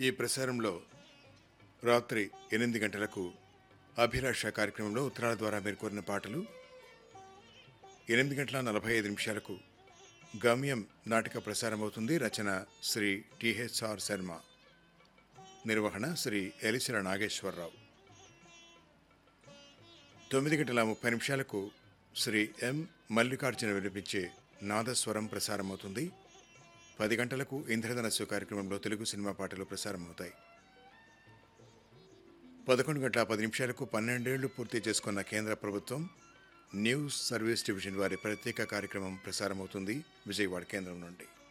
ఈ ప్రసారంలో రాత్రి ఎనిమిది గంటలకు అభిలాష కార్యక్రమంలో ఉత్తరాల ద్వారా మీరు కోరిన పాటలు ఎనిమిది గంటల నలభై ఐదు నిమిషాలకు గమ్యం నాటిక ప్రసారమవుతుంది రచన శ్రీ టిహెచ్ఆర్ శర్మ నిర్వహణ శ్రీ ఎలిసిల నాగేశ్వరరావు తొమ్మిది గంటల ముప్పై నిమిషాలకు శ్రీ ఎం మల్లికార్జున వినిపించే నాదస్వరం ప్రసారమవుతుంది పది గంటలకు ఇంద్రధనస్సు కార్యక్రమంలో తెలుగు సినిమా పాటలు ప్రసారమవుతాయి పదకొండు గంటల పది నిమిషాలకు పన్నెండేళ్లు పూర్తి చేసుకున్న కేంద్ర ప్రభుత్వం న్యూస్ సర్వీస్ డివిజన్ వారి ప్రత్యేక కార్యక్రమం ప్రసారమవుతుంది విజయవాడ కేంద్రం నుండి